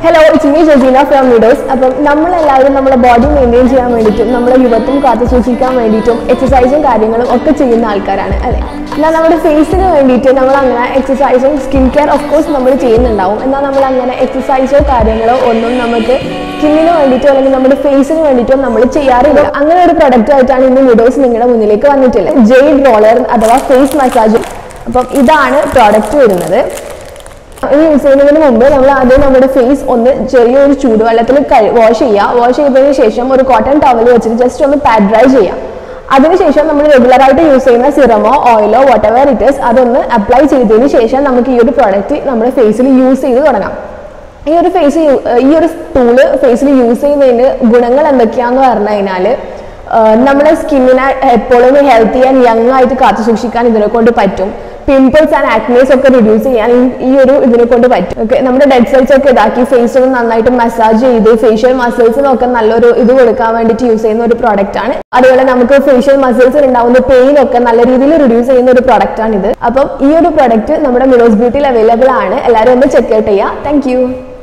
hello it's me Jaseena from Vidos അപ്പം നമ്മളെല്ലാവരും നമ്മുടെ ബോഡി മെയിൻറ്റെയിൻ ചെയ്യാൻ വേണ്ടിയിട്ടും നമ്മുടെ യുവത്വം കാത്തു സൂക്ഷിക്കാൻ വേണ്ടിയിട്ടും എക്സസൈസും കാര്യങ്ങളും ഒക്കെ ചെയ്യുന്ന ആൾക്കാരാണ് അല്ലേ എന്നാൽ നമ്മുടെ ഫേസിന് വേണ്ടിയിട്ട് നമ്മൾ അങ്ങനെ എക്സസൈസും സ്കിൻ കെയർ ഓഫ് കോഴ്സ് നമ്മൾ ചെയ്യുന്നുണ്ടാവും എന്നാൽ നമ്മൾ അങ്ങനെ എക്സസൈസോ കാര്യങ്ങളോ ഒന്നും നമുക്ക് സ്കിന്നിന് വേണ്ടിയിട്ടോ അല്ലെങ്കിൽ നമ്മുടെ ഫേസിന് വേണ്ടിയിട്ടോ നമ്മൾ ചെയ്യാറില്ല അങ്ങനെ ഒരു പ്രൊഡക്റ്റ് ആയിട്ടാണ് ഇന്ന് വിഡോസ് നിങ്ങളുടെ മുന്നിലേക്ക് വന്നിട്ടുള്ളത് ജെയ്ഡ് റോളർ അഥവാ ഫേസ് മസാജ് അപ്പം ഇതാണ് പ്രോഡക്റ്റ് വരുന്നത് ഇത് യൂസ് ചെയ്യുന്നതിന് മുമ്പ് നമ്മൾ ആദ്യം നമ്മുടെ ഫേസ് ഒന്ന് ചെറിയൊരു ചൂടുവെള്ളത്തിൽ വാഷ് ചെയ്യുക വാഷ് ചെയ്തതിന് ശേഷം ഒരു കോട്ടൺ ടവൽ വെച്ചിട്ട് ജസ്റ്റ് ഒന്ന് പാഡ് ഡ്രൈ ചെയ്യാം അതിനുശേഷം നമ്മൾ റെഗുലർ ആയിട്ട് യൂസ് ചെയ്യുന്ന സിറമോ ഓയിലോ വാട്ട് എവർ ഇറ്റ് ഇസ് അതൊന്ന് അപ്ലൈ ചെയ്തതിന് ശേഷം നമുക്ക് ഈ ഒരു പ്രോഡക്റ്റ് നമ്മുടെ ഫേസിൽ യൂസ് ചെയ്ത് തുടങ്ങാം ഈ ഒരു ഫേസ് ഈ ഒരു ടൂള് ഫേസിൽ യൂസ് ചെയ്യുന്നതിന് ഗുണങ്ങൾ എന്തൊക്കെയാന്ന് പറഞ്ഞു കഴിഞ്ഞാൽ നമ്മുടെ സ്കിന്നിനെ എപ്പോഴും ഹെൽത്തി ആൻഡ് യങ് ആയിട്ട് കാത്തു സൂക്ഷിക്കാൻ ഇതിനെ കൊണ്ട് പറ്റും പിമ്പിൾസ് ആൻഡ് ആക്നേസ് ഒക്കെ റിഡ്യൂസ് ചെയ്യാൻ ഈ- ഈ ഒരു ഇതിനെ കൊണ്ട് പറ്റും ഓക്കെ നമ്മുടെ ഡെഡ് സെൽസ് ഒക്കെ ഇതാക്കി ഫേസ് ഒന്ന് നന്നായിട്ട് മസാജ് ചെയ്ത് ഫേഷ്യൽ മസിൽസിനൊക്കെ നല്ലൊരു ഇത് കൊടുക്കാൻ വേണ്ടിയിട്ട് യൂസ് ചെയ്യുന്ന ഒരു പ്രോഡക്റ്റ് ആണ് അതുപോലെ നമുക്ക് ഫേഷ്യൽ മസിൽസിൽ ഉണ്ടാവുന്ന പെയിൻ ഒക്കെ നല്ല രീതിയിൽ റിഡ്യൂസ് ചെയ്യുന്ന ഒരു പ്രോഡക്റ്റ് ആണ് ഇത് അപ്പം ഈ ഒരു പ്രോഡക്റ്റ് നമ്മുടെ മിറോസ് ബ്യൂട്ടിയിൽ അവൈലബിൾ ആണ് എല്ലാവരും ഒന്ന് ചെക്ക് ഔട്ട് ചെയ്യുക താങ്ക്